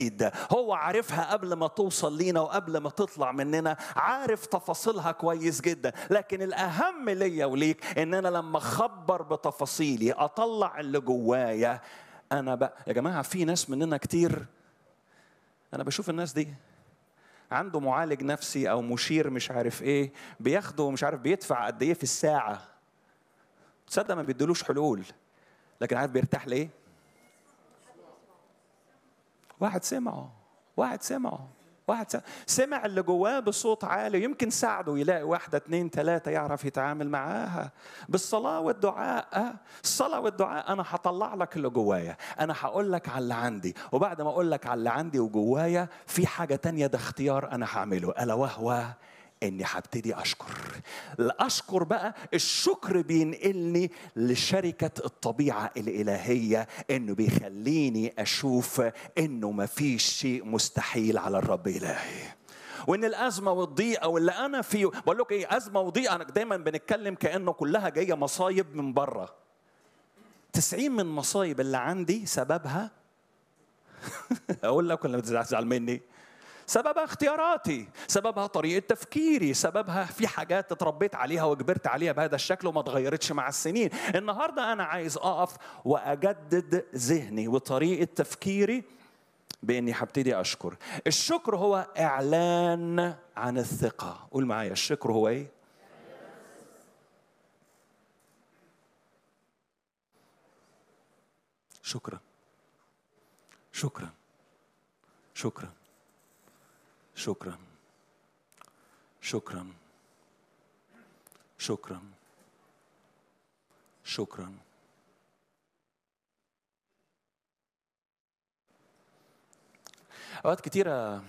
ده هو عارفها قبل ما توصل لينا وقبل ما تطلع مننا عارف تفاصيلها كويس جدا لكن الاهم ليا وليك ان انا لما اخبر بتفاصيلي اطلع اللي جوايا انا بقى يا جماعه في ناس مننا كتير انا بشوف الناس دي عنده معالج نفسي او مشير مش عارف ايه بياخده مش عارف بيدفع قد ايه في الساعه تصدق ما بيدلوش حلول لكن عارف بيرتاح ليه واحد سمعه واحد سمعه واحد سمع, سمع اللي جواه بصوت عالي يمكن ساعده يلاقي واحدة اتنين تلاتة يعرف يتعامل معاها بالصلاة والدعاء أه؟ الصلاة والدعاء أنا هطلع لك اللي جوايا أنا هقول لك على اللي عندي وبعد ما أقول لك على اللي عندي وجوايا في حاجة تانية ده اختيار أنا هعمله ألا وهو اني هبتدي اشكر الاشكر بقى الشكر بينقلني لشركه الطبيعه الالهيه انه بيخليني اشوف انه ما فيش شيء مستحيل على الرب الهي وان الازمه والضيقه واللي انا فيه بقول لك ايه ازمه وضيقه انا دايما بنتكلم كانه كلها جايه مصايب من بره 90 من مصايب اللي عندي سببها اقول لك ولا بتزعل مني سببها اختياراتي سببها طريقة تفكيري سببها في حاجات اتربيت عليها وكبرت عليها بهذا الشكل وما اتغيرتش مع السنين النهاردة أنا عايز أقف وأجدد ذهني وطريقة تفكيري بإني هبتدي أشكر الشكر هو إعلان عن الثقة قول معايا الشكر هو إيه؟ شكرا شكرا شكرا شكرا شكرا شكرا شكرا اوقات كتيره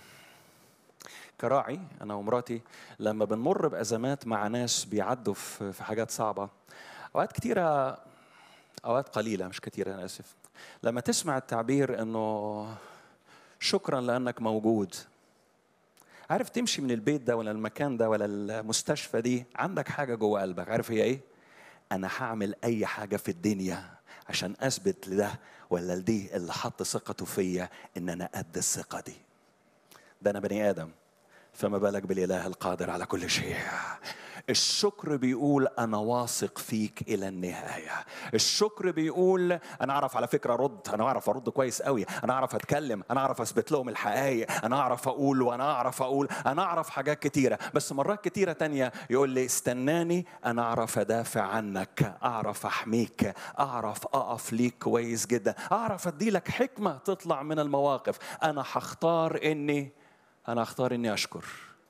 كراعي انا ومراتي لما بنمر بازمات مع ناس بيعدوا في حاجات صعبه اوقات كتيره اوقات قليله مش كتيره انا اسف لما تسمع التعبير انه شكرا لانك موجود عارف تمشي من البيت ده ولا المكان ده ولا المستشفى دي عندك حاجة جوه قلبك عارف هي ايه؟ أنا هعمل أي حاجة في الدنيا عشان أثبت لده ولا لدي اللي حط ثقته فيا إن أنا قد الثقة دي. ده أنا بني آدم فما بالك بالإله القادر على كل شيء. الشكر بيقول انا واثق فيك الى النهايه الشكر بيقول انا اعرف على فكره ارد انا اعرف ارد كويس قوي انا اعرف اتكلم انا اعرف اثبت لهم الحقائق انا اعرف اقول وانا اعرف اقول انا اعرف حاجات كتيره بس مرات كتيره تانية يقول لي استناني انا اعرف ادافع عنك اعرف احميك اعرف اقف ليك كويس جدا اعرف ادي لك حكمه تطلع من المواقف انا هختار اني انا اختار اني اشكر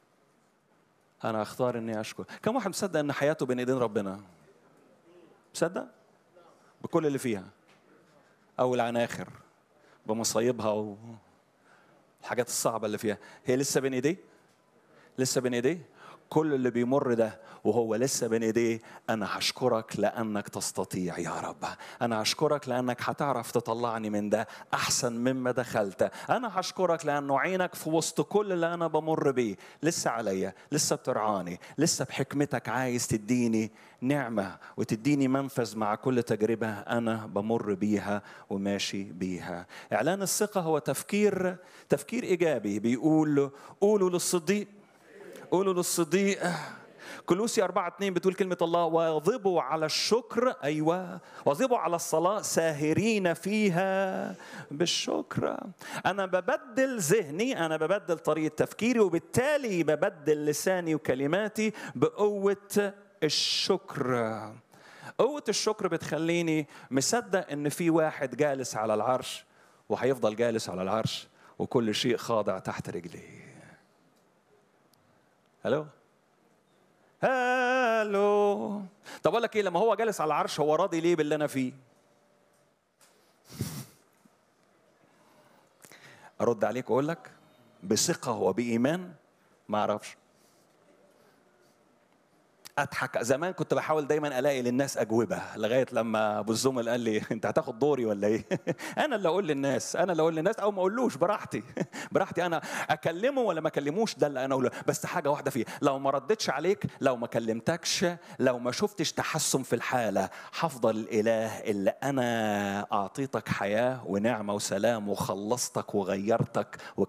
انا اختار اني اشكر كم واحد مصدق ان حياته بين ايدين ربنا مصدق بكل اللي فيها او العناخر بمصايبها والحاجات الصعبه اللي فيها هي لسه بين ايديه لسه بين ايديه كل اللي بيمر ده وهو لسه بين ايديه انا هشكرك لانك تستطيع يا رب انا هشكرك لانك هتعرف تطلعني من ده احسن مما دخلت انا هشكرك لانه عينك في وسط كل اللي انا بمر بيه لسه عليا لسه بترعاني لسه بحكمتك عايز تديني نعمه وتديني منفذ مع كل تجربه انا بمر بيها وماشي بيها اعلان الثقه هو تفكير تفكير ايجابي بيقول قولوا للصديق قولوا للصديق كلوسي أربعة اتنين بتقول كلمة الله واظبوا على الشكر أيوة واظبوا على الصلاة ساهرين فيها بالشكر أنا ببدل ذهني أنا ببدل طريقة تفكيري وبالتالي ببدل لساني وكلماتي بقوة الشكر قوة الشكر بتخليني مصدق إن في واحد جالس على العرش وهيفضل جالس على العرش وكل شيء خاضع تحت رجليه هلو هلو طب اقول لك ايه لما هو جالس على العرش هو راضي ليه باللي انا فيه ارد عليك واقول لك بثقه وبايمان ما اعرفش اضحك زمان كنت بحاول دايما الاقي للناس اجوبه لغايه لما ابو الزمل قال لي انت هتاخد دوري ولا ايه انا اللي اقول للناس انا اللي اقول للناس او ما اقولوش براحتي براحتي انا اكلمه ولا ما اكلموش ده اللي انا اقوله بس حاجه واحده فيه لو ما ردتش عليك لو ما كلمتكش لو ما شفتش تحسن في الحاله هفضل الاله اللي انا اعطيتك حياه ونعمه وسلام وخلصتك وغيرتك